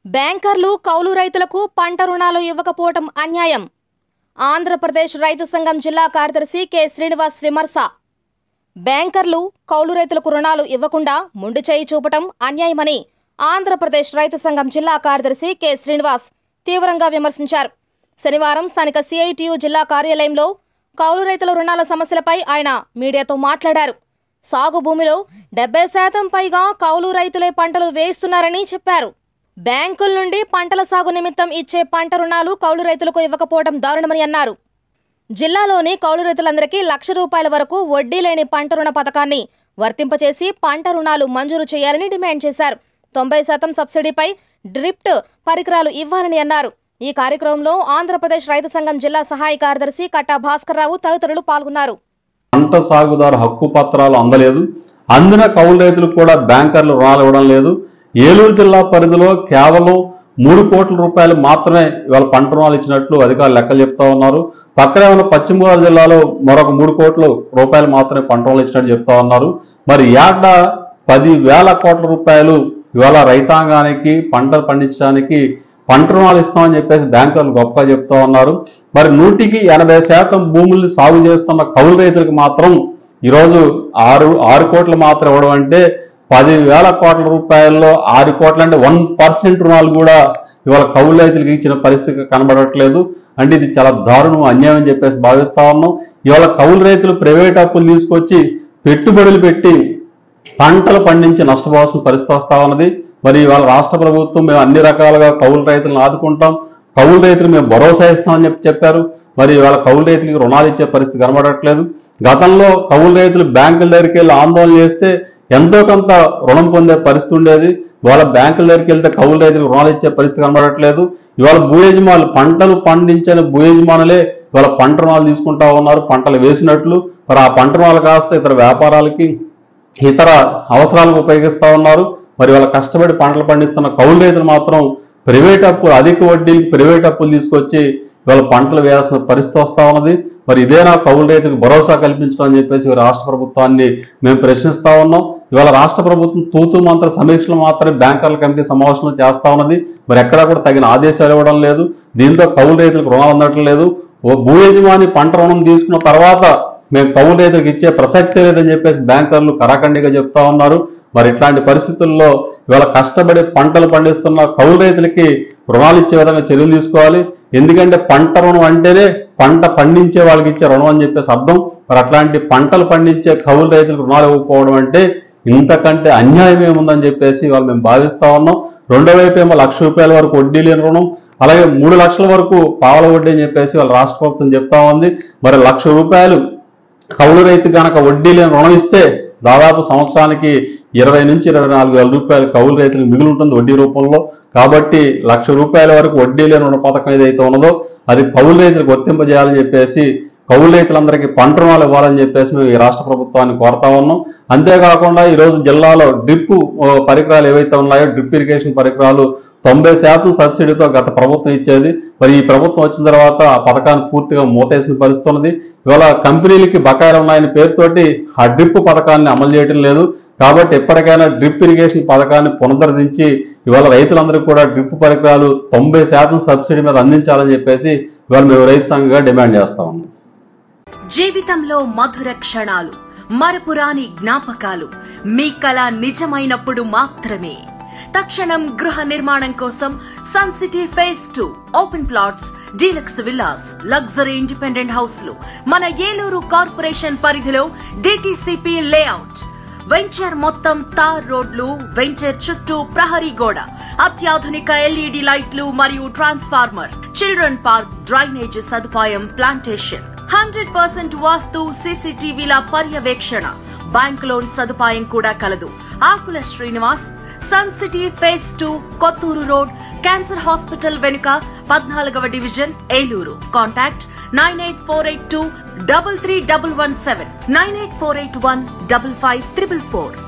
బ్యాంకర్లు కౌలు రైతులకు పంట రుణాలు ఇవ్వకపోవటం అన్యాయం ఆంధ్రప్రదేశ్ రైతు సంఘం జిల్లా కార్యదర్శి కె శ్రీనివాస్ విమర్శ బ్యాంకర్లు కౌలు రైతులకు రుణాలు ఇవ్వకుండా మొండి చేయి చూపటం అన్యాయమని ఆంధ్రప్రదేశ్ రైతు సంఘం జిల్లా కార్యదర్శి కె శ్రీనివాస్ తీవ్రంగా విమర్శించారు శనివారం స్థానిక సిఐటియు జిల్లా కార్యాలయంలో కౌలు రైతుల రుణాల సమస్యలపై ఆయన మీడియాతో మాట్లాడారు సాగు భూమిలో డెబ్బై శాతం పైగా కౌలు రైతులే పంటలు వేయిస్తున్నారని చెప్పారు బ్యాంకుల నుండి పంటల సాగు నిమిత్తం ఇచ్చే పంట రుణాలు కౌలు రైతులకు ఇవ్వకపోవడం దారుణమని అన్నారు జిల్లాలోని కౌలు రైతులందరికీ లక్ష రూపాయల వరకు వడ్డీ లేని పంట రుణ పథకాన్ని వర్తింపచేసి పంట రుణాలు మంజూరు చేయాలని డిమాండ్ చేశారు తొంభై శాతం సబ్సిడీపై డ్రిఫ్ట్ పరికరాలు ఇవ్వాలని అన్నారు ఈ కార్యక్రమంలో ఆంధ్రప్రదేశ్ రైతు సంఘం జిల్లా సహాయ కార్యదర్శి కట్టా భాస్కర్రావు తదితరులు పాల్గొన్నారు పంట సాగుదారు హక్కు పత్రాలు అందలేదు అందిన కౌలు రైతులకు కూడా బ్యాంకర్లు రుణాలు ఇవ్వడం లేదు ఏలూరు జిల్లా పరిధిలో కేవలం మూడు కోట్ల రూపాయలు మాత్రమే ఇవాళ పంట రుణాలు ఇచ్చినట్లు అధికారులు లెక్కలు చెప్తా ఉన్నారు పక్కనే ఉన్న పశ్చిమ గోదావరి జిల్లాలో మరొక మూడు కోట్ల రూపాయలు మాత్రమే పంట రుణాలు ఇచ్చినట్టు చెప్తా ఉన్నారు మరి ఏటా పది వేల కోట్ల రూపాయలు ఇవాళ రైతాంగానికి పంటలు పండించడానికి పంట రుణాలు ఇస్తామని చెప్పేసి బ్యాంకర్లు గొప్పగా చెప్తా ఉన్నారు మరి నూటికి ఎనభై శాతం భూముల్ని సాగు చేస్తున్న కౌలు రైతులకు మాత్రం ఈరోజు ఆరు ఆరు కోట్లు మాత్రం ఇవ్వడం అంటే పది వేల కోట్ల రూపాయల్లో ఆరు కోట్ల అంటే వన్ పర్సెంట్ రుణాలు కూడా ఇవాళ కౌలు రైతులకు ఇచ్చిన పరిస్థితి కనబడట్లేదు అంటే ఇది చాలా దారుణం అన్యాయం అని చెప్పేసి భావిస్తా ఉన్నాం ఇవాళ కౌలు రైతులు ప్రైవేట్ అప్పులు తీసుకొచ్చి పెట్టుబడులు పెట్టి పంటలు పండించి నష్టపోవాల్సిన పరిస్థితి వస్తా ఉన్నది మరి ఇవాళ రాష్ట్ర ప్రభుత్వం మేము అన్ని రకాలుగా కౌలు రైతులను ఆదుకుంటాం కౌలు రైతులు మేము భరోసా ఇస్తామని చెప్పి చెప్పారు మరి ఇవాళ కౌలు రైతులకు రుణాలు ఇచ్చే పరిస్థితి కనబడట్లేదు గతంలో కౌలు రైతులు బ్యాంకుల దగ్గరికి వెళ్ళి ఆందోళన చేస్తే ఎంతో కొంత రుణం పొందే పరిస్థితి ఉండేది ఇవాళ బ్యాంకుల దగ్గరికి వెళ్తే కౌలు రైతులకు రుణాలు ఇచ్చే పరిస్థితి కనబడట్లేదు ఇవాళ భూ యజమానులు పంటలు పండించని భూ యజమానులే ఇవాళ పంట రుణాలు తీసుకుంటా ఉన్నారు పంటలు వేసినట్లు మరి ఆ పంట రుణాలు కాస్త ఇతర వ్యాపారాలకి ఇతర అవసరాలకు ఉపయోగిస్తా ఉన్నారు మరి వాళ్ళ కష్టపడి పంటలు పండిస్తున్న కౌలు రైతులు మాత్రం ప్రైవేట్ అప్పులు అధిక వడ్డీకి ప్రైవేట్ అప్పులు తీసుకొచ్చి ఇవాళ పంటలు వేయాల్సిన పరిస్థితి వస్తా ఉన్నది మరి ఇదేనా కౌలు రైతులకు భరోసా కల్పించడం అని చెప్పేసి ఈ రాష్ట్ర ప్రభుత్వాన్ని మేము ప్రశ్నిస్తా ఉన్నాం ఇవాళ రాష్ట్ర ప్రభుత్వం తూతు మంత్ర సమీక్షలు మాత్రమే బ్యాంకర్ల కమిటీ సమావేశంలో చేస్తా ఉన్నది మరి ఎక్కడా కూడా తగిన ఆదేశాలు ఇవ్వడం లేదు దీంతో కౌలు రైతులకు రుణాలు అందటం లేదు ఓ భూ యజమాని పంట రుణం తీసుకున్న తర్వాత మేము కౌలు రైతులకు ఇచ్చే ప్రసక్తే లేదని చెప్పేసి బ్యాంకర్లు కరాఖండిగా చెప్తా ఉన్నారు మరి ఇట్లాంటి పరిస్థితుల్లో ఇవాళ కష్టపడి పంటలు పండిస్తున్న కౌలు రైతులకి రుణాలు ఇచ్చే విధంగా చర్యలు తీసుకోవాలి ఎందుకంటే పంట రుణం అంటేనే పంట పండించే వాళ్ళకి ఇచ్చే రుణం అని చెప్పేసి అర్థం మరి అట్లాంటి పంటలు పండించే కౌలు రైతులకు రుణాలు ఇవ్వకపోవడం అంటే ఇంతకంటే అన్యాయం ఏముందని చెప్పేసి వాళ్ళు మేము భావిస్తా ఉన్నాం రెండో వైపు ఏమో లక్ష రూపాయల వరకు వడ్డీ లేని రుణం అలాగే మూడు లక్షల వరకు పావల వడ్డీ అని చెప్పేసి వాళ్ళ రాష్ట్ర ప్రభుత్వం చెప్తా ఉంది మరి లక్ష రూపాయలు కౌలు రైతు గనక వడ్డీ లేని రుణం ఇస్తే దాదాపు సంవత్సరానికి ఇరవై నుంచి ఇరవై నాలుగు వేల రూపాయలు కౌలు రైతులకు మిగిలి ఉంటుంది వడ్డీ రూపంలో కాబట్టి లక్ష రూపాయల వరకు వడ్డీ లేని రుణ పథకం ఏదైతే ఉన్నదో అది కౌలు రైతులకు వర్తింపజేయాలని చెప్పేసి కౌలు రైతులందరికీ పంట రుణాలు ఇవ్వాలని చెప్పేసి మేము ఈ రాష్ట్ర ప్రభుత్వాన్ని కోరుతా ఉన్నాం అంతేకాకుండా ఈ రోజు జిల్లాలో డ్రిప్ ఓ, పరికరాలు ఏవైతే ఉన్నాయో డ్రిప్ ఇరిగేషన్ పరికరాలు తొంభై శాతం సబ్సిడీతో గత ప్రభుత్వం ఇచ్చేది మరి ఈ ప్రభుత్వం వచ్చిన తర్వాత ఆ పథకాన్ని పూర్తిగా మూతేసిన పరిస్థితి ఉన్నది ఇవాళ కంపెనీలకి బకాయిలు ఉన్నాయని పేరుతోటి ఆ డ్రిప్ పథకాన్ని అమలు చేయడం లేదు కాబట్టి ఎప్పటికైనా డ్రిప్ ఇరిగేషన్ పథకాన్ని పునరుద్ధరించి ఇవాళ రైతులందరికీ కూడా డ్రిప్ పరికరాలు తొంభై శాతం సబ్సిడీ మీద అందించాలని చెప్పేసి ఇవాళ మేము రైతు సంఘంగా డిమాండ్ చేస్తా ఉన్నాం జీవితంలో మధుర క్షణాలు మరపురాని జ్ఞాపకాలు మీ కళ నిజమైనప్పుడు మాత్రమే తక్షణం గృహ నిర్మాణం కోసం Sun City phase two open plots deluxe villas luxury independent హౌస్లు మన ఏలూరు కార్పొరేషన్ పరిధిలో డిటిసిపి లేఅవుట్ వెంచర్ మొత్తం తార్ రోడ్లు వెంచర్ చుట్టూ ప్రహరీ గోడ అత్యాధునిక ఎల్ఈడి లైట్లు మరియు ట్రాన్స్ఫార్మర్ చిల్డ్రన్ పార్క్ డ్రైనేజ్ సదుపాయం ప్లాంటేషన్ హండ్రెడ్ పర్సెంట్ వాస్తు సీసీటీవీల పర్యవేక్షణ బ్యాంక్ లోన్ సదుపాయం కూడా కలదు Akula Srinivas Sun City phase two Kotturu road cancer hospital వెనుక పద్నాలుగవ division Eluru contact nine eight four eight two double three double one seven nine eight four eight one double five triple four